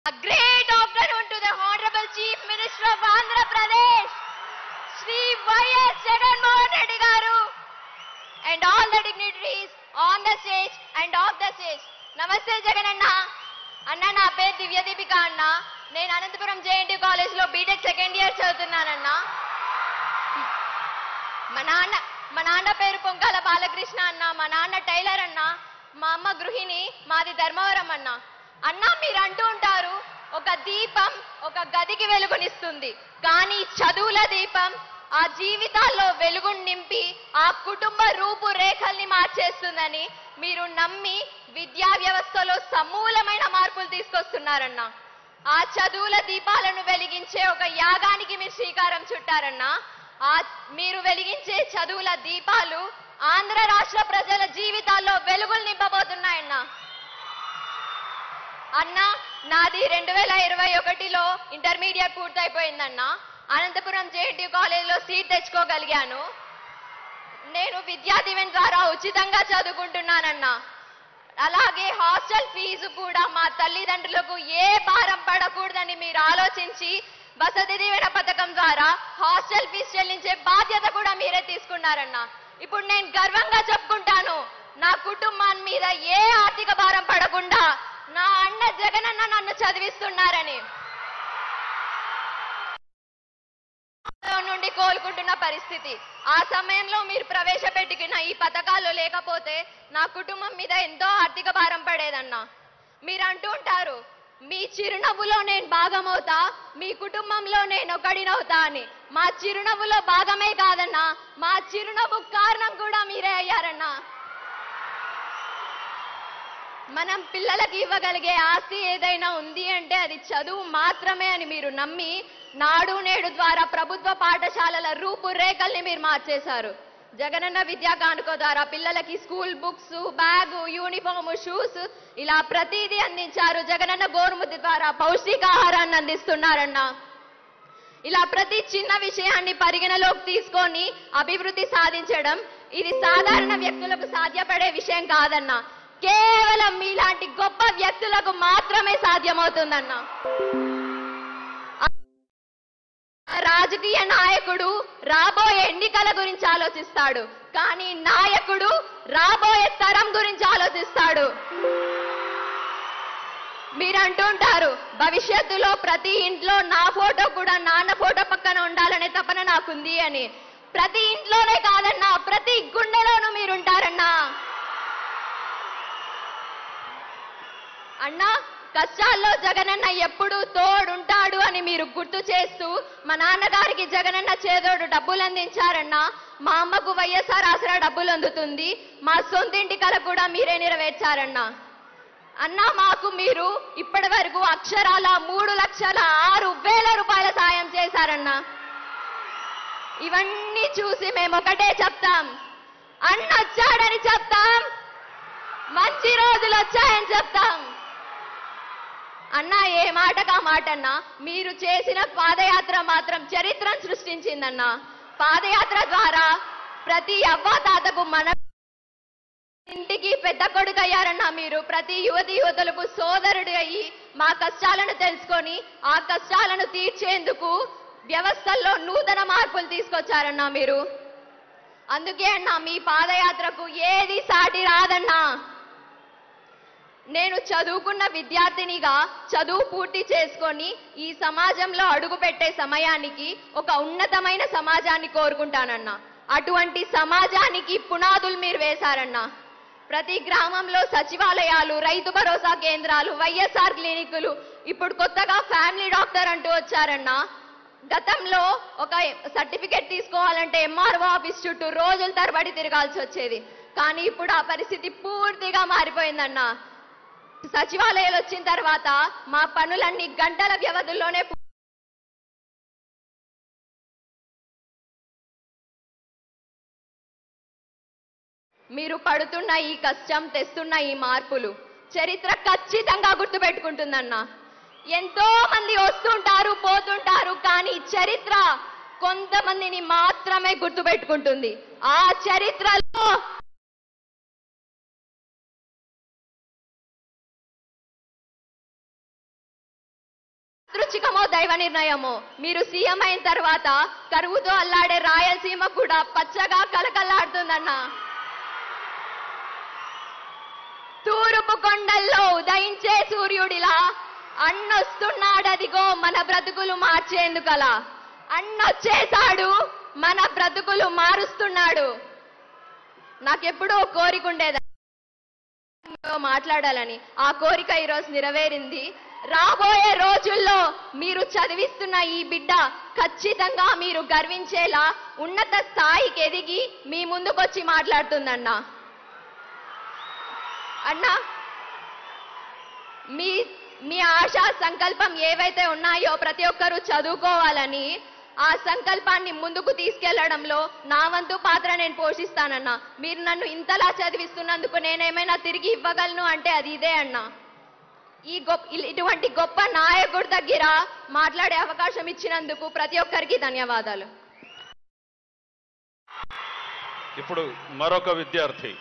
A great afternoon to the Honorable Chief Minister of Andhra Pradesh, Shri Y.S. Jagan Mohan Reddy Garu, and all the dignitaries on the stage and off the stage. నమస్తే జగన్ అన్న అన్న నా పేరు దివ్య దీపిక అన్న నేను Anantapur JNT college లో BTech second year చదువుతున్నానన్నా మా నాన్న మా నాన్న పేరు పొంకాల బాలకృష్ణ అన్న మా నాన్న టైలర్ అన్న మా అమ్మ గృహిణి మాది ధర్మవరం అన్న అన్న మీరు అంటూ ఉంటారు ఒక దీపం ఒక గదికి వెలుగునిస్తుంది కానీ చదువుల దీపం ఆ జీవితాల్లో వెలుగును నింపి ఆ కుటుంబ రూపురేఖల్ని మార్చేస్తుందని మీరు నమ్మి విద్యా వ్యవస్థలో సమూలమైన మార్పులు తీసుకొస్తున్నారన్న ఆ చదువుల దీపాలను వెలిగించే ఒక యాగానికి మీరు శ్రీకారం చుట్టారన్నా ఆ మీరు వెలిగించే చదువుల దీపాలు ఆంధ్ర రాష్ట్ర ప్రజల జీవితాల్లో వెలుగులు నింపబోతున్నాయన్న అన్న నాది రెండు వేల ఇరవై ఒకటిలో ఇంటర్మీడియట్ పూర్తయిపోయిందన్న అనంతపురం జేఎన్టీ కాలేజీలో సీట్ తెచ్చుకోగలిగాను నేను విద్యా దీవెన ద్వారా ఉచితంగా చదువుకుంటున్నానన్నా అలాగే హాస్టల్ ఫీజు కూడా మా తల్లిదండ్రులకు ఏ భారం పడకూడదని మీరు ఆలోచించి వసతి దీవెన పథకం ద్వారా హాస్టల్ ఫీజు చెల్లించే బాధ్యత కూడా మీరే తీసుకున్నారన్న ఇప్పుడు నేను గర్వంగా చెప్పుకుంటాను నా కుటుంబాన్ని మీద ఏ ఆర్థిక భారం పడకుండా నా అన్న జగనన్న నన్ను చదివిస్తున్నారని నుండి కోలుకుంటున్న పరిస్థితి ఆ సమయంలో మీరు ప్రవేశపెట్టిన ఈ పథకాలు లేకపోతే నా కుటుంబం మీద ఎంతో ఆర్థిక భారం పడేదన్నా మీరు అంటూ ఉంటారు మీ చిరునవ్వులో నేను భాగమవుతా మీ కుటుంబంలో నేను ఒకడినవుతా అని మా చిరునవ్వులో భాగమే కాదన్నా మా చిరునవ్వు కారణం కూడా మీరే అయ్యారన్నా మనం పిల్లలకి ఇవ్వగలిగే ఆస్తి ఏదైనా ఉంది అంటే అది చదువు మాత్రమే అని మీరు నమ్మి నాడు నేడు ద్వారా ప్రభుత్వ పాఠశాలల రూపురేఖల్ని మీరు మార్చేశారు జగనన్న విద్యా కానుక ద్వారా పిల్లలకి school books bag uniform shoes ఇలా ప్రతిదీ అందించారు జగనన్న గోరుముద్ద ద్వారా పౌష్టికాహారాన్ని అందిస్తున్నారన్నా ఇలా ప్రతి చిన్న విషయాన్ని పరిగణలోకి తీసుకొని అభివృద్ధి సాధించడం ఇది సాధారణ వ్యక్తులకు సాధ్యపడే విషయం కాదన్నా కేవలం మీలాంటి గొప్ప వ్యక్తులకు మాత్రమే సాధ్యమవుతుందన్నా రాజకీయ నాయకుడు రాబోయే ఎన్నికల గురించి ఆలోచిస్తాడు కానీ నాయకుడు రాబోయే తరం గురించి ఆలోచిస్తాడు మీరు అంటుంటారు భవిష్యత్తులో ప్రతి ఇంట్లో నా ఫోటో కూడా నాన్న ఫోటో పక్కన ఉండాలనే తపన నాకుంది అని ప్రతి ఇంట్లోనే కాదన్నా ప్రతి గుండెలోనూ మీరుంటారన్నా అన్నా కష్టాల్లో జగనన్న ఎప్పుడు తోడుంటాడు అని మీరు గుర్తు చేస్తూ మా నాన్నగారికి జగనన్న చేదోడు డబ్బులు అందించారన్నా మా అమ్మకు వైఎస్ఆర్ ఆసరా డబ్బులు అందుతుంది మా సొంతింటి కల కూడా మీరే నెరవేర్చారన్నా అన్నా మాకు మీరు ఇప్పటి వరకు అక్షరాల మూడు లక్షల ఆరు వేల రూపాయల సాయం చేశారన్నా ఇవన్నీ చూసి మేము ఒకటే చెప్తాం అన్న వచ్చాడని చెప్తాం మంచి రోజులు వచ్చాయని చెప్తాం అన్న ఏ మాటకా మాట అన్నా మీరు చేసిన పాదయాత్ర మాత్రం చరిత్రను సృష్టించిందన్న పాదయాత్ర ద్వారా ప్రతి అవ్వ తాతకు మన ఇంటికి పెద్ద కొడుకు అయ్యారన్న మీరు ప్రతి యువతి యువతులకు సోదరుడు అయ్యి మా కష్టాలను తెలుసుకొని ఆ కష్టాలను తీర్చేందుకు వ్యవస్థల్లో నూతన మార్పులు తీసుకొచ్చారన్నా మీరు అందుకే అన్నా మీ పాదయాత్రకు ఏది సాటి రాదన్నా నేను చదువుకున్న విద్యార్థినిగా చదువు పూర్తి చేసుకొని ఈ సమాజంలో అడుగు పెట్టే సమయానికి ఒక ఉన్నతమైన సమాజాన్ని కోరుకుంటానన్నా అటువంటి సమాజానికి పునాదులు మీరు వేశారన్నా ప్రతి గ్రామంలో సచివాలయాలు రైతు భరోసా కేంద్రాలు వైఎస్ఆర్ క్లినికులు ఇప్పుడు కొత్తగా ఫ్యామిలీ డాక్టర్ అంటూ వచ్చారన్నా గతంలో ఒక సర్టిఫికెట్ తీసుకోవాలంటే ఎంఆర్ఓ ఆఫీస్ చుట్టూ రోజుల తరబడి తిరగాల్సి వచ్చేది కానీ ఇప్పుడు ఆ పరిస్థితి పూర్తిగా మారిపోయిందన్నా సచివాలయాలు వచ్చిన తర్వాత మా పనులన్నీ గంటల వ్యవధుల్లోనే పూ- మీరు పడుతున్న ఈ కష్టం తెస్తున్న ఈ మార్పులు చరిత్ర ఖచ్చితంగా గుర్తుపెట్టుకుంటుందన్నా ఎంతో మంది వస్తుంటారు పోతుంటారు కానీ చరిత్ర కొంతమందిని మాత్రమే గుర్తుపెట్టుకుంటుంది ఆ చరిత్రలో రుచికమో దైవ నిర్ణయమో మీరు సీఎం అయిన తర్వాత కరువుతో అల్లాడే రాయలసీమ కూడా పచ్చగా కలకల్లాడుతుందన్నా తూర్పు కొండల్లో ఉదయించే సూర్యుడిలా అన్నొస్తున్నాడదిగో మన బ్రతుకులు మార్చేందుకలా అన్నొచ్చేశాడు మన బ్రతుకులు మారుస్తున్నాడు నాకెప్పుడూ ఓ కోరిక ఉండేది మాట్లాడాలని ఆ కోరిక ఈరోజు నెరవేరింది రాబోయే రోజుల్లో మీరు చదివిస్తున్న ఈ బిడ్డ ఖచ్చితంగా మీరు గర్వించేలా ఉన్నత స్థాయికి ఎదిగి మీ ముందుకొచ్చి మాట్లాడుతుందన్నా అన్నా మీ మీ ఆశా సంకల్పం ఏవైతే ఉన్నాయో ప్రతి ఒక్కరూ చదువుకోవాలని ఆ సంకల్పాన్ని ముందుకు తీసుకెళ్లడంలో నా వంతు పాత్ర నేను పోషిస్తానన్నా మీరు నన్ను ఇంతలా చదివిస్తున్నందుకు నేనేమైనా తిరిగి ఇవ్వగలను అంటే అది ఇదే అన్నా ఈ గొప్ప ఇటువంటి గొప్ప నాయకుడి దగ్గర మాట్లాడే అవకాశం ఇచ్చినందుకు ప్రతి ఒక్కరికి ధన్యవాదాలు ఇప్పుడు మరొక విద్యార్థి